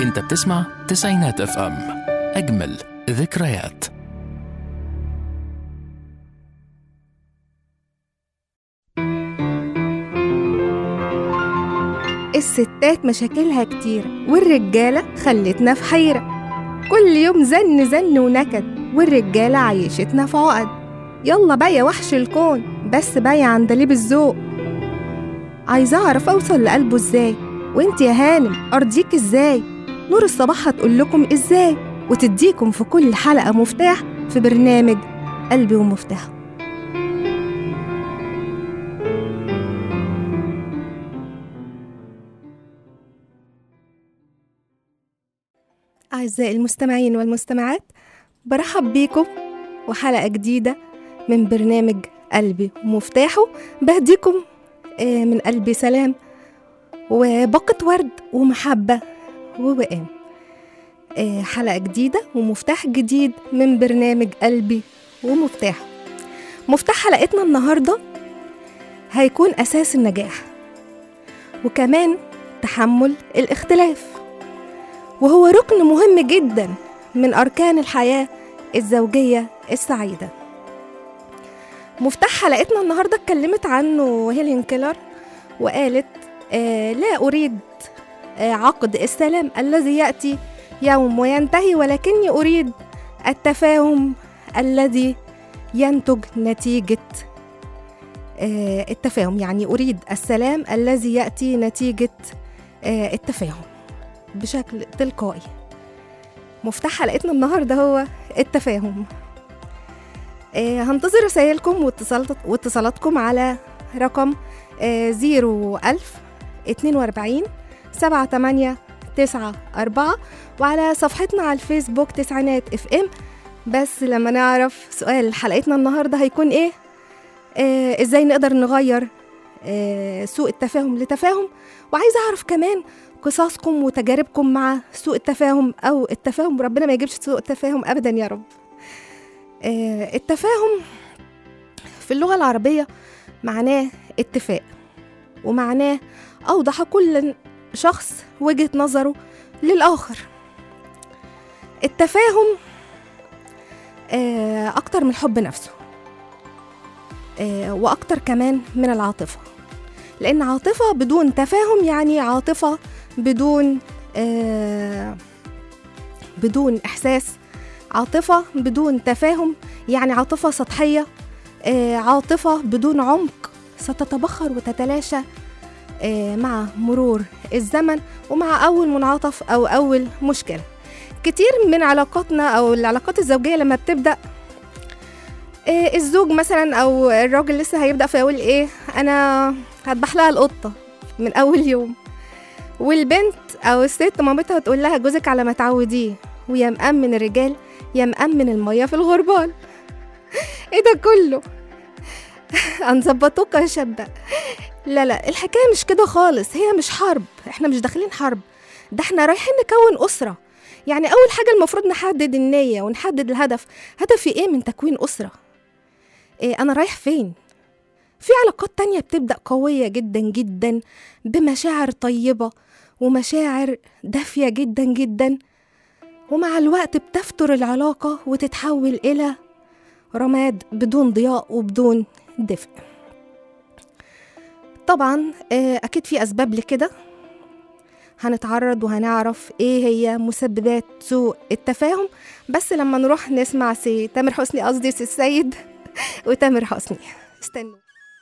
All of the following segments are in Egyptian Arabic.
انت بتسمع تسعينات اف ام اجمل ذكريات الستات مشاكلها كتير والرجالة خلتنا في حيرة كل يوم زن زن ونكد والرجالة عيشتنا في عقد يلا بقى يا وحش الكون بس بقى يا عندليب الذوق عايزة أعرف أوصل لقلبه إزاي وإنت يا هانم أرضيك إزاي نور الصباح هتقول لكم إزاي وتديكم في كل حلقة مفتاح في برنامج قلبي ومفتاحه أعزائي المستمعين والمستمعات برحب بيكم وحلقة جديدة من برنامج قلبي ومفتاحه بهديكم آه، من قلبي سلام وباقة ورد ومحبة ووئام آه، حلقة جديدة ومفتاح جديد من برنامج قلبي ومفتاحه مفتاح حلقتنا النهاردة هيكون أساس النجاح وكمان تحمل الاختلاف وهو ركن مهم جدا من أركان الحياة الزوجية السعيدة مفتاح حلقتنا النهاردة اتكلمت عنه هيلين كيلر وقالت آه لا أريد آه عقد السلام الذي يأتي يوم وينتهي ولكني أريد التفاهم الذي ينتج نتيجة آه التفاهم يعني أريد السلام الذي يأتي نتيجة آه التفاهم بشكل تلقائي مفتاح حلقتنا النهارده هو التفاهم آه هنتظر رسائلكم واتصالات واتصالاتكم على رقم آه زيرو ألف اتنين وأربعين سبعة تمانية تسعة أربعة وعلى صفحتنا على الفيسبوك تسعينات اف ام بس لما نعرف سؤال حلقتنا النهارده هيكون ايه آه ازاي نقدر نغير آه سوء التفاهم لتفاهم وعايزه اعرف كمان قصصكم وتجاربكم مع سوء التفاهم او التفاهم ربنا ما يجيبش سوء التفاهم ابدا يا رب آه التفاهم في اللغه العربيه معناه اتفاق ومعناه اوضح كل شخص وجهه نظره للاخر التفاهم آه اكتر من الحب نفسه آه واكتر كمان من العاطفه لان عاطفه بدون تفاهم يعني عاطفه بدون آه بدون احساس عاطفه بدون تفاهم يعني عاطفه سطحيه آه عاطفه بدون عمق ستتبخر وتتلاشى آه مع مرور الزمن ومع اول منعطف او اول مشكله كتير من علاقاتنا او العلاقات الزوجيه لما بتبدا آه الزوج مثلا او الراجل لسه هيبدا فيقول ايه انا هذبح لها القطه من اول يوم والبنت او الست مامتها تقول لها جوزك على ما تعوديه ويا مأمن الرجال يا مأمن المية في الغربال ايه ده كله هنظبطوك يا شابة لا لا الحكاية مش كده خالص هي مش حرب احنا مش داخلين حرب ده احنا رايحين نكون أسرة يعني أول حاجة المفروض نحدد النية ونحدد الهدف هدفي ايه من تكوين أسرة إيه أنا رايح فين في علاقات تانية بتبدأ قوية جدا جدا بمشاعر طيبة ومشاعر دافية جدا جدا ومع الوقت بتفتر العلاقة وتتحول إلى رماد بدون ضياء وبدون دفء طبعا آه، أكيد في أسباب لكده هنتعرض وهنعرف ايه هي مسببات سوء التفاهم بس لما نروح نسمع سي تامر حسني قصدي سي السيد وتامر حسني استنوا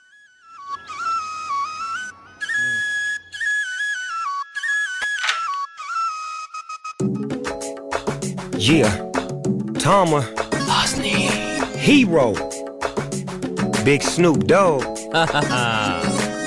Yeah, Tama, Hero, Big Snoop Dogg. uh,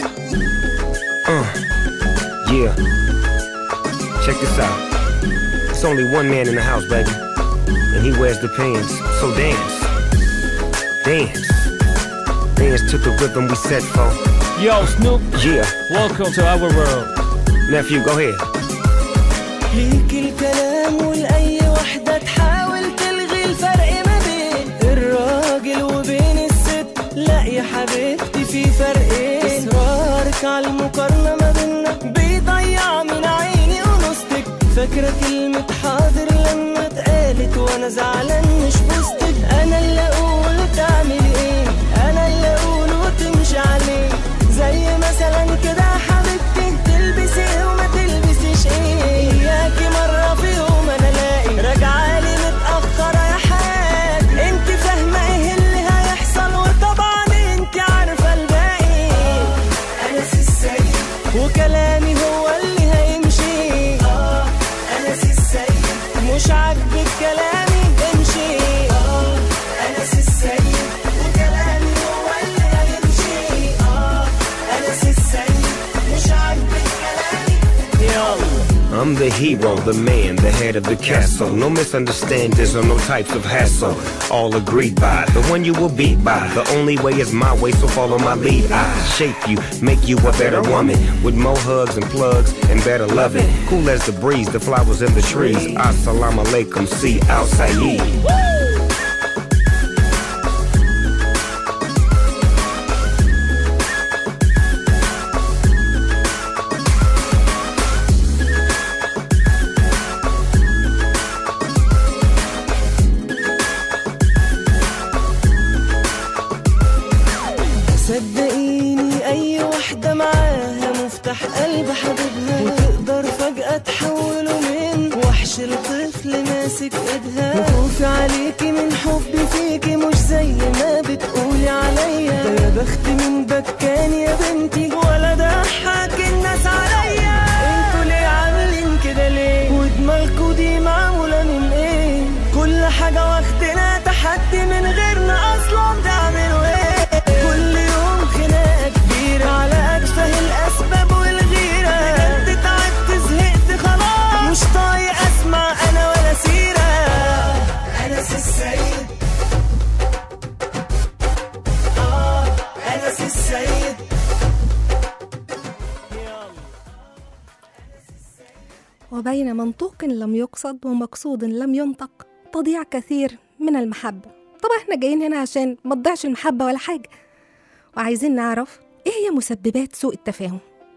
yeah. Check this out. It's only one man in the house, baby, and he wears the pants. So dance, dance, dance to the rhythm we set for. Yo, Snoop, Yeah, welcome to our world. nephew, go ahead. ليك الكلام ولأي وحدة تحاول تلغي الفرق ما بين الراجل وبين الست لا يا حبيبتي في فرقين إصرارك على المقارنة ما بينا بيضيع من عيني ونصتك فاكرة كلمة حاضر لما اتقالت وانا زعلان مش بوستك انا اللي اقول تعمل ايه انا اللي اقول وتمشي عليه زي مثلا كده يا حبيبتي تلبسي ايه وما تلبسيش ايه اياكي مرة في يوم انا الاقي راجعة لي متأخرة يا حياتي انت فاهمة ايه اللي هيحصل وطبعا انت عارفة الباقي انا السيد وكلامي هو اللي هيمشي اه انا السيد مش عاجبك كلامي امشي اه انا السيد وكلامي هو اللي هيمشي اه انا السيد مش عاجبك كلامي يلا I'm the hero, the man, the head of the castle. No misunderstandings or no types of hassle. All agreed by the one you will beat by. The only way is my way, so follow my lead. I shape you, make you a better woman. With more hugs and plugs and better loving. Cool as the breeze, the flowers in the trees. Assalamu alaikum, see outside. صدقيني اي واحدة معاها مفتاح قلب حبيبها وتقدر فجأة تحوله من وحش لطفل ماسك ايدها وخوفي عليكي من حبي فيكي مش زي ما بتقولي عليا ده يا بخت من بكان يا بنتي ولا ضحك الناس عليا انتوا ليه عاملين كده ليه ودماغكوا دي معمولة من ايه كل حاجة واخدنا تحدي من غيرنا اصلا تعملوا ايه كل يوم خناقة كبيرة على أتفه الأسباب والغيرة بجد تعبت زهقت خلاص مش طايق أسمع أنا ولا سيرة أنس السيد آه أنس السيد وبين منطوق لم يقصد ومقصود لم ينطق تضيع كثير من المحبة طبعا احنا جايين هنا عشان ما تضيعش المحبة ولا حاجة وعايزين نعرف ايه هي مسببات سوء التفاهم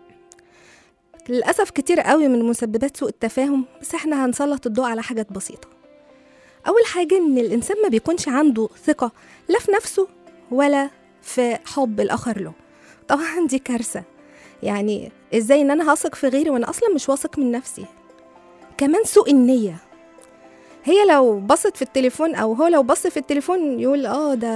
للأسف كتير قوي من مسببات سوء التفاهم بس احنا هنسلط الضوء على حاجات بسيطة أول حاجة إن الإنسان ما بيكونش عنده ثقة لا في نفسه ولا في حب الآخر له طبعا دي كارثة يعني ازاي ان انا هثق في غيري وانا اصلا مش واثق من نفسي كمان سوء النية هي لو بصت في التليفون او هو لو بص في التليفون يقول اه ده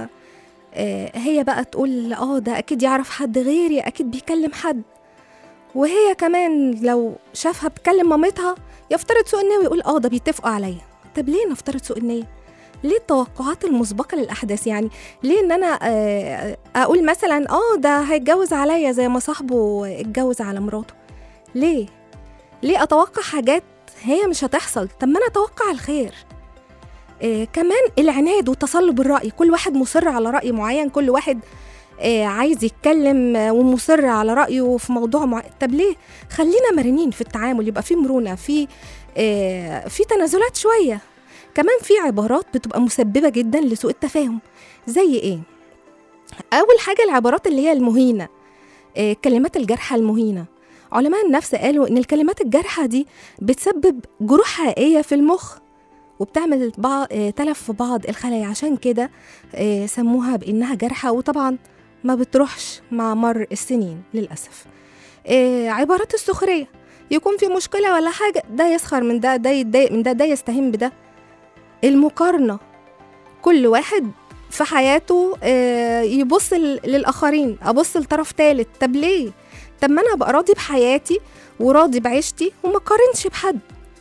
آه هي بقى تقول اه ده اكيد يعرف حد غيري اكيد بيكلم حد وهي كمان لو شافها بتكلم مامتها يفترض سوء النية ويقول اه ده بيتفقوا عليا طب ليه نفترض سوء النية ليه التوقعات المسبقة للأحداث يعني ليه إن أنا آه، أقول مثلا اه ده هيتجوز عليا زي ما صاحبه اتجوز على مراته ليه ليه أتوقع حاجات هي مش هتحصل طب ما أنا أتوقع الخير آه كمان العناد وتصلب الرأي كل واحد مصر على رأي معين كل واحد آه عايز يتكلم آه، ومصر على رأيه في موضوع معين طب ليه خلينا مرنين في التعامل يبقى في مرونة في آه في تنازلات شوية كمان في عبارات بتبقى مسببة جدا لسوء التفاهم زي ايه أول حاجة العبارات اللي هي المهينة آه، كلمات الجرحى المهينة علماء النفس قالوا إن الكلمات الجارحة دي بتسبب جروح حقيقية في المخ وبتعمل بعض آه، تلف في بعض الخلايا عشان كده آه، سموها بإنها جارحة وطبعا ما بتروحش مع مر السنين للأسف آه، عبارات السخرية يكون في مشكلة ولا حاجة ده يسخر من ده ده يتضايق من ده ده يستهين بده المقارنة كل واحد في حياته آه، يبص ل- للآخرين أبص لطرف تالت طب ليه؟ طب ما أنا أبقى راضي بحياتي وراضي بعيشتي وما قارنش بحد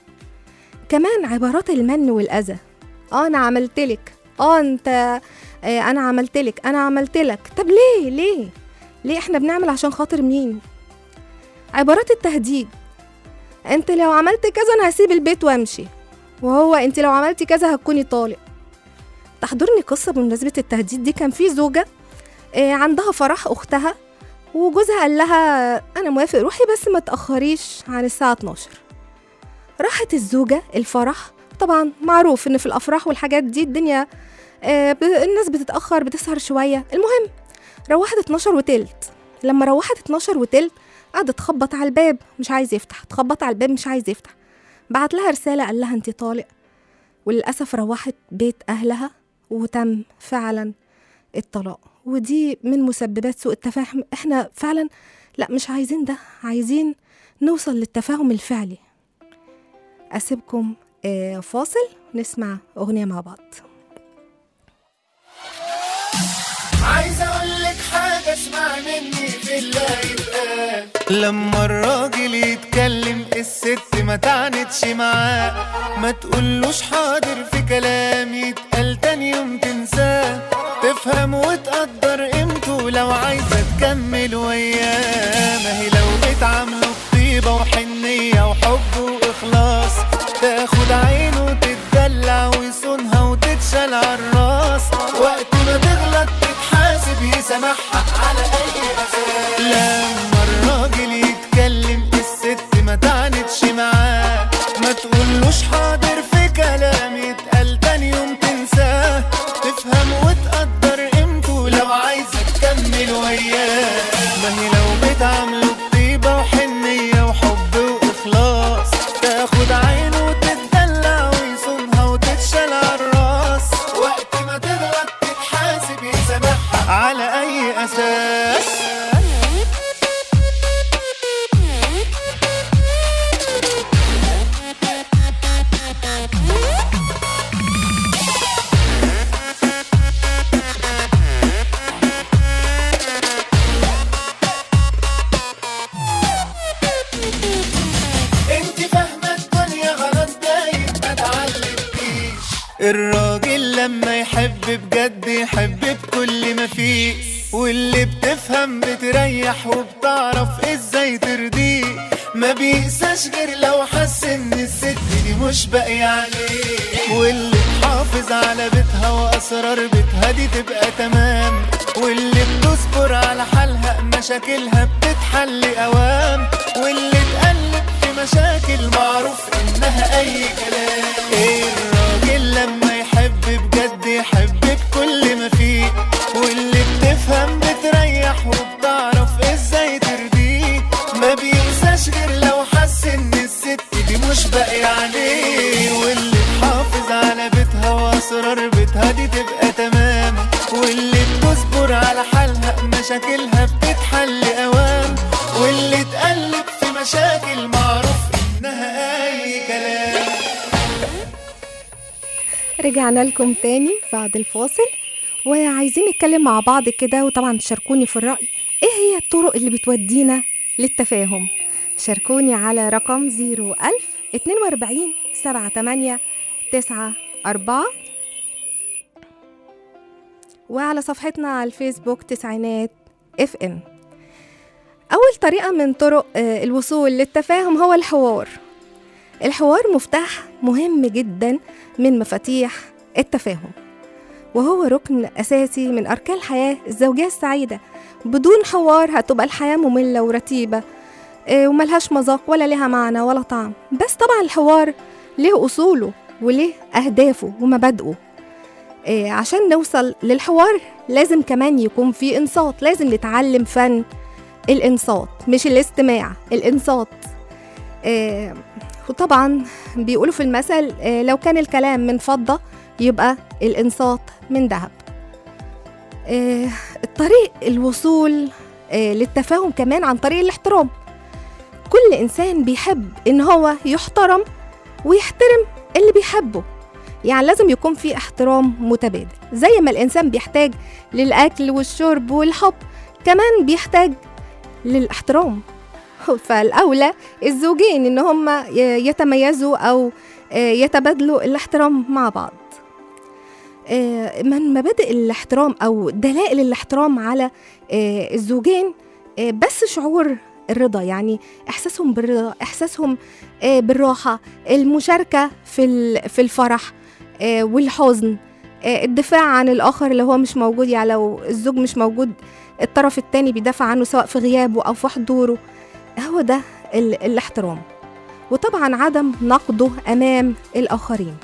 كمان عبارات المن والأذى اه أنا عملتلك اه أنت آه أنا عملتلك أنا عملتلك طب ليه ليه؟ ليه احنا بنعمل عشان خاطر مين؟ عبارات التهديد انت لو عملت كذا انا هسيب البيت وامشي وهو انت لو عملتي كذا هتكوني طالق تحضرني قصة بمناسبة التهديد دي كان في زوجة آه، عندها فرح أختها وجوزها قال لها أنا موافق روحي بس ما تأخريش عن الساعة 12 راحت الزوجة الفرح طبعا معروف إن في الأفراح والحاجات دي الدنيا آه، ب- الناس بتتأخر بتسهر شوية المهم روحت 12 وتلت لما روحت 12 وتلت قعدت تخبط على الباب مش عايز يفتح تخبط على الباب مش عايز يفتح بعت لها رسالة قال لها انت طالق وللأسف روحت بيت أهلها وتم فعلا الطلاق ودي من مسببات سوء التفاهم احنا فعلا لا مش عايزين ده عايزين نوصل للتفاهم الفعلي أسيبكم آه، فاصل نسمع أغنية مع بعض عايز اقول لك حاجه اسمع مني في اللي يتقال لما الراجل يتكلم الست ما تعنتش معاه ما تقولوش حاضر في كلام يتقال تاني يوم تنساه تفهم وتقدر قيمته لو عايزه تكمل وياه ما هي لو بتعامله بطيبه وحنيه وحب واخلاص تاخد عينه وتتدلع ويصونها وتتشال عالراس وقت ما تغلط تتحاسب يسامحها على اي اساس لما الراجل يتكلم الست ما تعنتش معاه ما تقولوش حاضر في كلام يتقال تاني يوم تنساه تفهم وتقدر قيمته لو عايزه تكمل وياه ما هي لو بتعامله بطيبه وحنيه وحب واخلاص تاخد عينه وتتدلع ويصونها وتتشال عالراس وقت ما تغلط تتحاسب يسامحها على اي اساس انت فاهمه الدنيا غلط دايما ما اتعلمتيش الراجل لما يحب بجد يحب بكل ما فيه واللي بتفهم بتريح وبتعرف ازاي ترضيه ما بيقساش غير لو حس ان الست دي مش باقية عليه واللي تحافظ على بيتها واسرار بيتها دي تبقى تمام واللي بتصبر على حالها مشاكلها بتتحل اوام واللي تقلب في مشاكل معروف انها اي كلام ايه الراجل لما يحب بجد يحب بكل ما فيه واللي بتفهم بتريح وبتعرف ازاي ترضيه ما بينساش غير لو حس ان الست دي مش باقي عليه واللي تحافظ على بيتها واسرار بيتها دي تبقى تمام واللي بتصبر على حالها مشاكلها بتتحل اوام واللي تقلب في مشاكل معروف انها اي كلام رجعنا لكم تاني بعد الفاصل وعايزين نتكلم مع بعض كده وطبعا تشاركوني في الرأي ايه هي الطرق اللي بتودينا للتفاهم شاركوني على رقم 01000 42 78 94 وعلى صفحتنا على الفيسبوك تسعينات اف ام أول طريقة من طرق آه، الوصول للتفاهم هو الحوار الحوار مفتاح مهم جدا من مفاتيح التفاهم وهو ركن أساسي من أركان الحياة الزوجية السعيدة بدون حوار هتبقى الحياة مملة ورتيبة آه، وملهاش مذاق ولا لها معنى ولا طعم بس طبعا الحوار له أصوله وله أهدافه ومبادئه آه، عشان نوصل للحوار لازم كمان يكون في إنصات لازم نتعلم فن الإنصات مش الاستماع الإنصات آه، وطبعا بيقولوا في المثل آه، لو كان الكلام من فضة يبقى الإنصات من ذهب آه، الطريق الوصول آه، للتفاهم كمان عن طريق الاحترام كل إنسان بيحب إن هو يحترم ويحترم اللي بيحبه يعني لازم يكون في احترام متبادل زي ما الإنسان بيحتاج للأكل والشرب والحب كمان بيحتاج للاحترام فالأولى الزوجين إن هم يتميزوا أو آه، يتبادلوا الاحترام مع بعض آه، من مبادئ الاحترام أو دلائل الاحترام على آه، الزوجين آه، بس شعور الرضا يعني إحساسهم بالرضا إحساسهم آه، بالراحة المشاركة في ال- في الفرح آه، والحزن آه، الدفاع عن الآخر اللي هو مش موجود يعني لو الزوج مش موجود الطرف التاني بيدافع عنه سواء في غيابه أو في حضوره هو ده ال- الاحترام وطبعا عدم نقده أمام الآخرين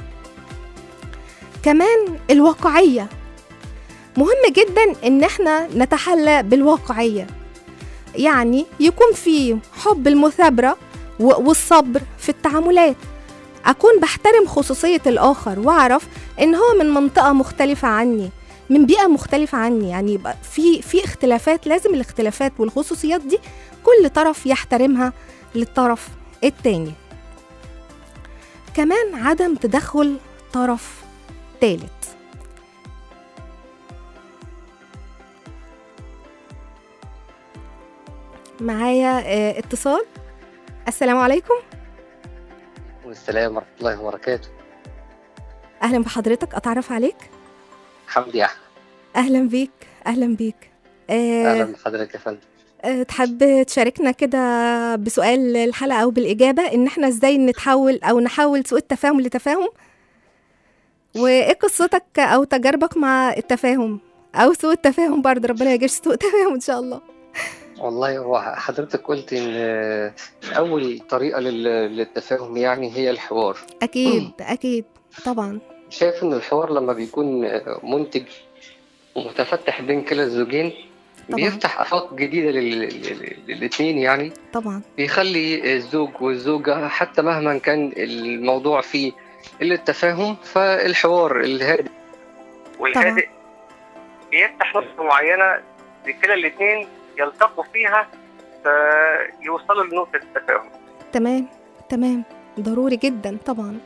كمان الواقعية مهم جدا إن احنا نتحلى بالواقعية يعني يكون في حب المثابرة و- والصبر في التعاملات أكون بحترم خصوصية الآخر وأعرف إن هو من منطقة مختلفة عني من بيئة مختلفة عني يعني يبقى في في اختلافات لازم الاختلافات والخصوصيات دي كل طرف يحترمها للطرف التاني كمان عدم تدخل طرف تالت معايا آه، اتصال السلام عليكم والسلام ورحمة الله وبركاته اهلا بحضرتك اتعرف عليك حمدي أحمد اهلا بيك اهلا بيك أهلا أه بحضرتك يا فندم أه تحب تشاركنا كده بسؤال الحلقه او بالاجابه ان احنا ازاي نتحول او نحول سوء التفاهم لتفاهم وايه قصتك او تجاربك مع التفاهم او سوء التفاهم برضه ربنا يجيش سوء تفاهم ان شاء الله والله هو حضرتك قلت إن أول طريقة لل- للتفاهم يعني هي الحوار اكيد اكيد طبعا شايف إن الحوار لما بيكون منتج ومتفتح بين كلا الزوجين طبعا. بيفتح آفاق جديدة لل- لل- للاتنين يعني طبعا بيخلي الزوج والزوجة حتى مهما كان الموضوع فيه قلة تفاهم فالحوار الهادئ والهادئ بيفتح نقطة معينة لكلا الاتنين يلتقوا فيها فيوصلوا لنقطة التفاهم تمام تمام ضروري جدا طبعا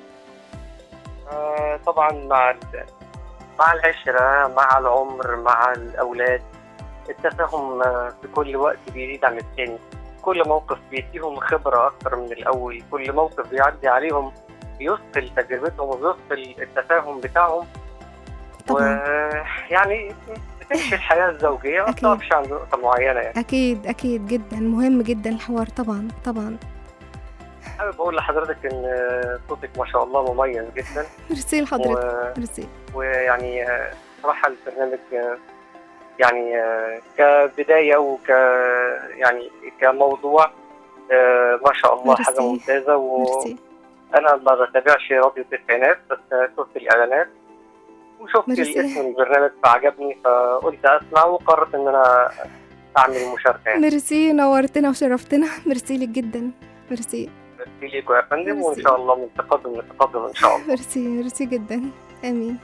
آه، طبعا مع ال- مع العشرة مع العمر مع الأولاد التفاهم آه، في كل وقت بيزيد عن التاني كل موقف بيديهم خبرة أكتر من الأول كل موقف بيعدي عليهم بيثقل تجربتهم وبيثقل التفاهم بتاعهم طبعا ويعني بتمشي الحياة الزوجية ما أكيد. بتقفش عند نقطة معينة يعني اكيد اكيد جدا مهم جدا الحوار طبعا طبعا حابب أقول لحضرتك إن صوتك ما شاء الله مميز جدا ميرسي لحضرتك و... ميرسي ويعني آه، صراحة البرنامج آه، يعني آه، كبداية وك يعني كموضوع آه، ما شاء الله ميرسي. حاجة ممتازة ميرسي وأنا ما بتابعش راديو التسعينات بس آه، شفت الإعلانات وشفت ميرسي. الاسم البرنامج فعجبني فقلت أسمع وقررت إن أنا أعمل مشاركة يعني ميرسي نورتنا وشرفتنا ميرسي لك جدا ميرسي ميرسي ليكوا يا فندم وإن ميرسي. شاء الله من تقدم لتقدم إن شاء الله ميرسي ميرسي جدا امين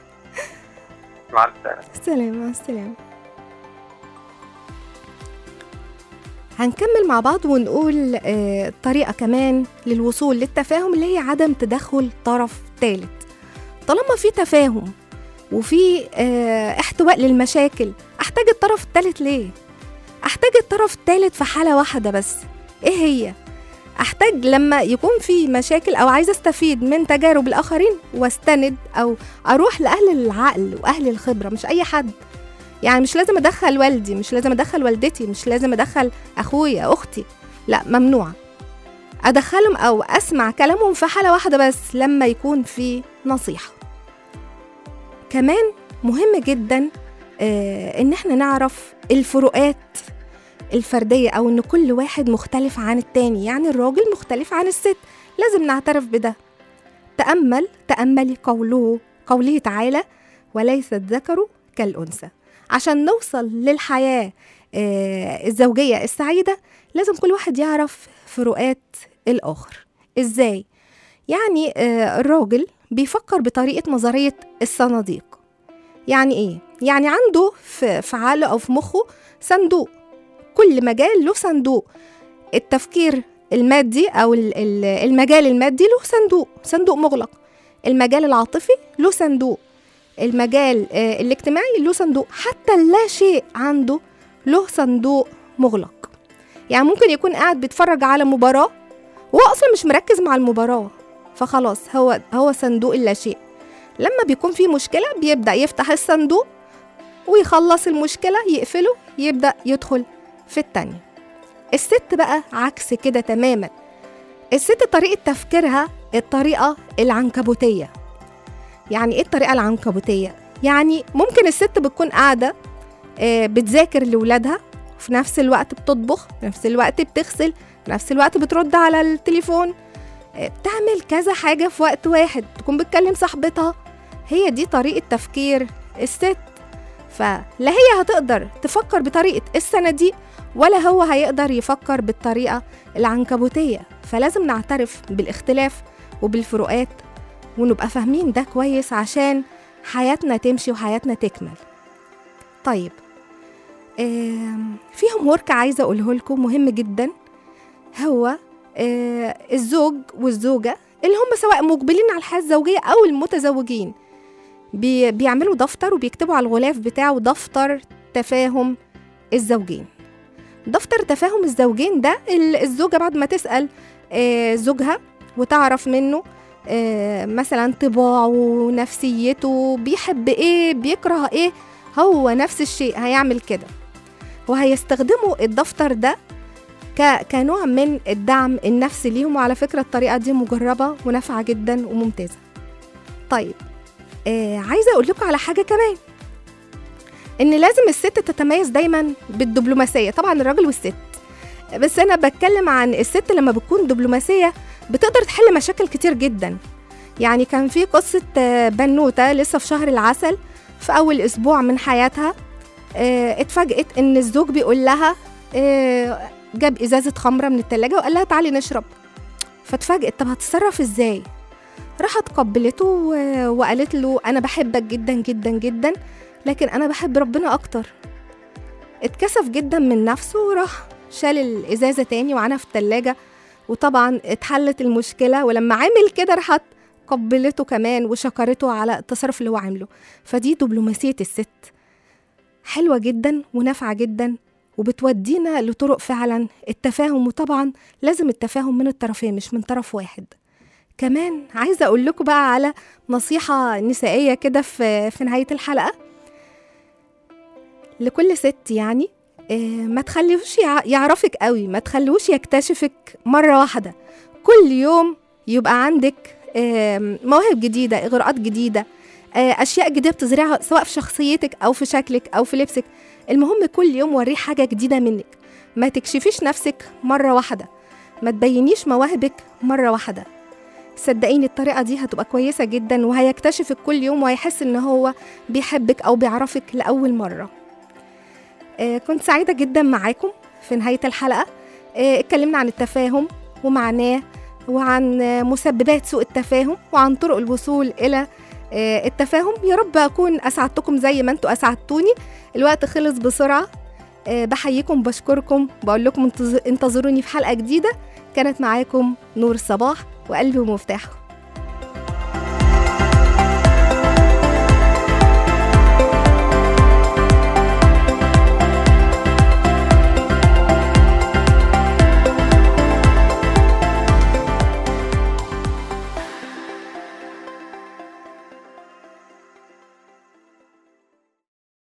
مع السلامة سلام مع السلامة هنكمل مع بعض ونقول آه، طريقة كمان للوصول للتفاهم اللي هي عدم تدخل طرف ثالث طالما في تفاهم وفي آه، احتواء للمشاكل احتاج الطرف الثالث ليه احتاج الطرف الثالث في حالة واحدة بس ايه هي احتاج لما يكون في مشاكل او عايزه استفيد من تجارب الاخرين واستند او اروح لاهل العقل واهل الخبره مش اي حد يعني مش لازم ادخل والدي مش لازم ادخل والدتي مش لازم ادخل اخويا اختي لا ممنوع ادخلهم او اسمع كلامهم في حاله واحده بس لما يكون في نصيحه كمان مهم جدا آه ان احنا نعرف الفروقات الفرديه او ان كل واحد مختلف عن التاني يعني الراجل مختلف عن الست لازم نعترف بده تامل تاملي قوله قوله تعالى وليس الذكر كالانثى عشان نوصل للحياه آه، الزوجيه السعيده لازم كل واحد يعرف فروقات الاخر ازاي يعني آه، الراجل بيفكر بطريقه نظريه الصناديق يعني ايه يعني عنده في في عقله او في مخه صندوق كل مجال له صندوق التفكير المادي او ال- ال- المجال المادي له صندوق صندوق مغلق المجال العاطفي له صندوق المجال آه، الاجتماعي له صندوق حتى اللا شيء عنده له صندوق مغلق يعني ممكن يكون قاعد بيتفرج على مباراة وهو أصلا مش مركز مع المباراة فخلاص هو هو صندوق اللا شيء لما بيكون في مشكلة بيبدأ يفتح الصندوق ويخلص المشكلة يقفله يبدأ يدخل في التانية الست بقى عكس كده تماما الست طريقة تفكيرها الطريقة العنكبوتية يعني ايه الطريقة العنكبوتية؟ يعني ممكن الست بتكون قاعدة آه، بتذاكر لولادها وفي نفس الوقت بتطبخ في نفس الوقت بتغسل في نفس الوقت بترد على التليفون آه، بتعمل كذا حاجة في وقت واحد تكون بتكلم صاحبتها هي دي طريقة تفكير الست فلا هي هتقدر تفكر بطريقة الصناديق ولا هو هيقدر يفكر بالطريقة العنكبوتية فلازم نعترف بالاختلاف وبالفروقات ونبقى فاهمين ده كويس عشان حياتنا تمشي وحياتنا تكمل طيب آم، في هوم ورك عايزة أقوله لكم مهم جدا هو آه، الزوج والزوجة اللي هم سواء مقبلين على الحياة الزوجية أو المتزوجين بي بيعملوا دفتر وبيكتبوا على الغلاف بتاعه دفتر تفاهم الزوجين دفتر تفاهم الزوجين ده ال- الزوجة بعد ما تسأل آه، زوجها وتعرف منه آه، مثلا طباعه نفسيته بيحب ايه بيكره ايه هو نفس الشيء هيعمل كده وهيستخدموا الدفتر ده ك- كنوع من الدعم النفسي ليهم وعلى فكرة الطريقة دي مجربة ونافعة جدا وممتازة طيب آه عايزة أقول لكم على حاجة كمان إن لازم الست تتميز دايما بالدبلوماسية طبعا الراجل والست بس أنا بتكلم عن الست لما بتكون دبلوماسية بتقدر تحل مشاكل كتير جدا يعني كان في قصة آه، بنوتة لسه في شهر العسل في أول أسبوع من حياتها آه، اتفاجئت إن الزوج بيقول لها آه، جاب ازازه خمره من التلاجة وقال لها تعالي نشرب فاتفاجئت طب هتتصرف ازاي راحت قبلته و- وقالت له انا بحبك جدا جدا جدا لكن انا بحب ربنا اكتر اتكسف جدا من نفسه وراح شال الازازه تاني وعنها في التلاجة وطبعا اتحلت المشكله ولما عمل كده راحت قبلته كمان وشكرته على التصرف اللي هو عامله فدي دبلوماسيه الست حلوه جدا ونافعه جدا وبتودينا لطرق فعلا التفاهم وطبعا لازم التفاهم من الطرفين مش من طرف واحد كمان عايزه اقول لكم بقى على نصيحه نسائيه كده في في نهايه الحلقه لكل ست يعني آه، ما تخليهوش يع- يعرفك قوي ما تخليهوش يكتشفك مره واحده كل يوم يبقى عندك آم، مواهب جديده اغراءات جديده آه، اشياء جديده بتزرعها سواء في شخصيتك او في شكلك او في لبسك المهم كل يوم وريه حاجة جديدة منك ما تكشفيش نفسك مرة واحدة ما تبينيش مواهبك مرة واحدة صدقيني الطريقة دي هتبقى كويسة جدا وهيكتشفك كل يوم وهيحس ان هو بيحبك او بيعرفك لأول مرة آه كنت سعيدة جدا معاكم في نهاية الحلقة آه اتكلمنا عن التفاهم ومعناه وعن آه، مسببات سوء التفاهم وعن طرق الوصول إلى آه، التفاهم يا رب أكون أسعدتكم زي ما أنتوا أسعدتوني الوقت خلص بسرعة آه، بحييكم بشكركم بقول لكم انتظ- انتظروني في حلقة جديدة كانت معاكم نور الصباح وقلبي ومفتاحه